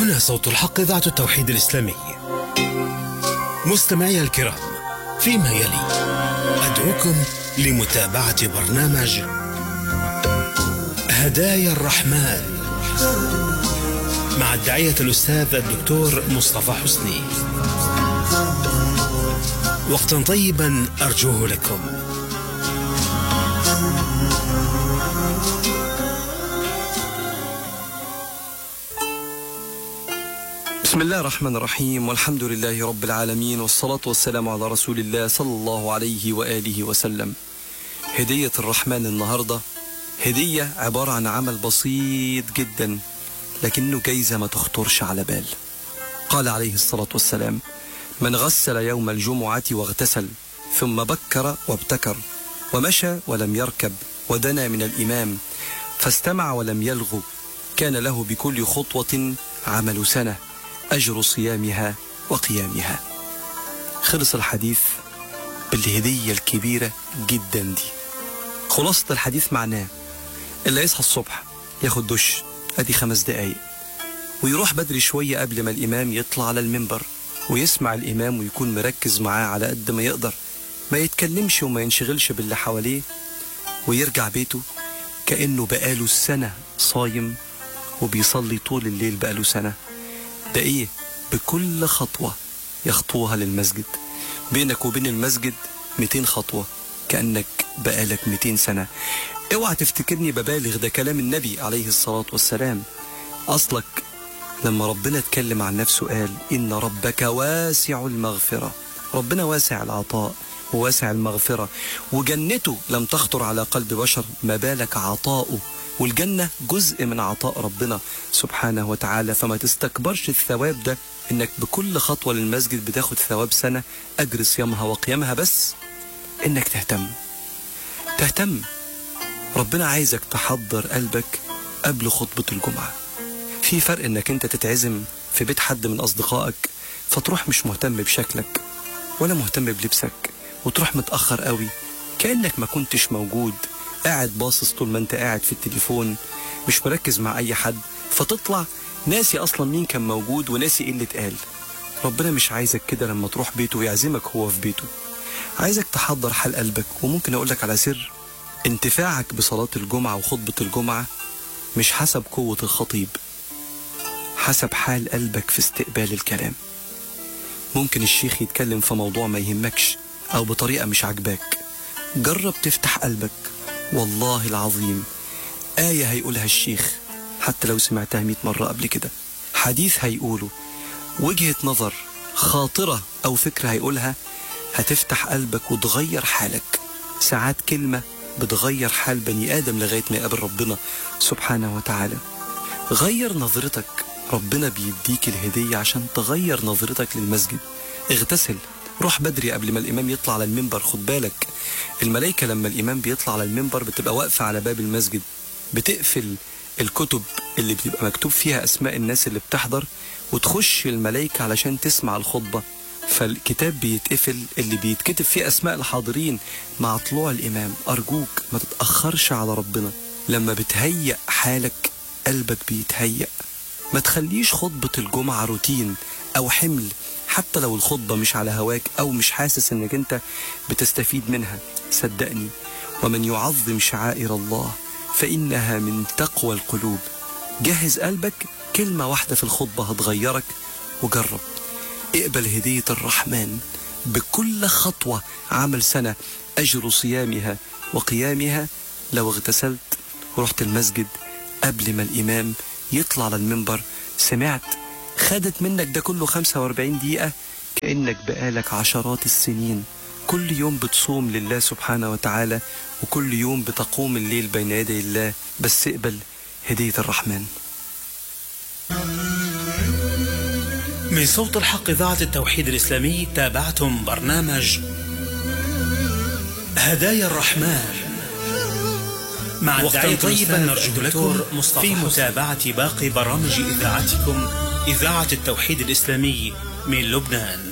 هنا صوت الحق إذاعة التوحيد الإسلامي مستمعي الكرام فيما يلي أدعوكم لمتابعة برنامج هدايا الرحمن مع الداعية الأستاذ الدكتور مصطفى حسني وقتا طيبا أرجوه لكم بسم الله الرحمن الرحيم والحمد لله رب العالمين والصلاة والسلام على رسول الله صلى الله عليه وآله وسلم هدية الرحمن النهاردة هدية عبارة عن عمل بسيط جدا لكنه جايزة ما تخطرش على بال قال عليه الصلاة والسلام من غسل يوم الجمعة واغتسل ثم بكر وابتكر ومشى ولم يركب ودنا من الإمام فاستمع ولم يلغو كان له بكل خطوة عمل سنة أجر صيامها وقيامها خلص الحديث بالهدية الكبيرة جدا دي خلاصة الحديث معناه اللي يصحى الصبح ياخد دش ادي خمس دقايق ويروح بدري شوية قبل ما الإمام يطلع على المنبر ويسمع الإمام ويكون مركز معاه على قد ما يقدر ما يتكلمش وما ينشغلش باللي حواليه ويرجع بيته كأنه بقاله سنة صايم وبيصلي طول الليل بقاله سنة ده ايه بكل خطوة يخطوها للمسجد بينك وبين المسجد 200 خطوة كأنك بقالك 200 سنة اوعى تفتكرني ببالغ ده كلام النبي عليه الصلاة والسلام أصلك لما ربنا اتكلم عن نفسه قال إن ربك واسع المغفرة ربنا واسع العطاء وواسع المغفرة وجنته لم تخطر على قلب بشر ما بالك عطاؤه والجنة جزء من عطاء ربنا سبحانه وتعالى فما تستكبرش الثواب ده انك بكل خطوة للمسجد بتاخد ثواب سنة اجر صيامها وقيامها بس انك تهتم تهتم ربنا عايزك تحضر قلبك قبل خطبة الجمعة في فرق انك انت تتعزم في بيت حد من اصدقائك فتروح مش مهتم بشكلك ولا مهتم بلبسك وتروح متأخر قوي كأنك ما كنتش موجود قاعد باصص طول ما انت قاعد في التليفون مش مركز مع اي حد فتطلع ناسي اصلا مين كان موجود وناسي ايه اللي اتقال ربنا مش عايزك كده لما تروح بيته ويعزمك هو في بيته عايزك تحضر حال قلبك وممكن اقولك على سر انتفاعك بصلاة الجمعة وخطبة الجمعة مش حسب قوة الخطيب حسب حال قلبك في استقبال الكلام ممكن الشيخ يتكلم في موضوع ما يهمكش او بطريقة مش عجباك جرب تفتح قلبك والله العظيم آية هيقولها الشيخ حتى لو سمعتها مئة مرة قبل كده حديث هيقوله وجهة نظر خاطرة أو فكرة هيقولها هتفتح قلبك وتغير حالك ساعات كلمة بتغير حال بني آدم لغاية ما يقابل ربنا سبحانه وتعالى غير نظرتك ربنا بيديك الهدية عشان تغير نظرتك للمسجد اغتسل روح بدري قبل ما الإمام يطلع على المنبر خد بالك الملائكة لما الإمام بيطلع على المنبر بتبقى واقفة على باب المسجد بتقفل الكتب اللي بتبقى مكتوب فيها أسماء الناس اللي بتحضر وتخش الملائكة علشان تسمع الخطبة فالكتاب بيتقفل اللي بيتكتب فيه أسماء الحاضرين مع طلوع الإمام أرجوك ما تتأخرش على ربنا لما بتهيأ حالك قلبك بيتهيأ ما تخليش خطبة الجمعة روتين أو حمل حتى لو الخطبة مش على هواك أو مش حاسس إنك أنت بتستفيد منها صدقني ومن يعظم شعائر الله فإنها من تقوى القلوب جهز قلبك كلمة واحدة في الخطبة هتغيرك وجرب اقبل هدية الرحمن بكل خطوة عمل سنة أجر صيامها وقيامها لو اغتسلت ورحت المسجد قبل ما الإمام يطلع على المنبر سمعت خدت منك ده كله 45 دقيقة كأنك بقالك عشرات السنين كل يوم بتصوم لله سبحانه وتعالى وكل يوم بتقوم الليل بين يدي الله بس اقبل هدية الرحمن من صوت الحق إذاعة التوحيد الإسلامي تابعتم برنامج هدايا الرحمن مع الداعية طيبا نرجو لكم في متابعة باقي برامج إذاعتكم إذاعة التوحيد الإسلامي من لبنان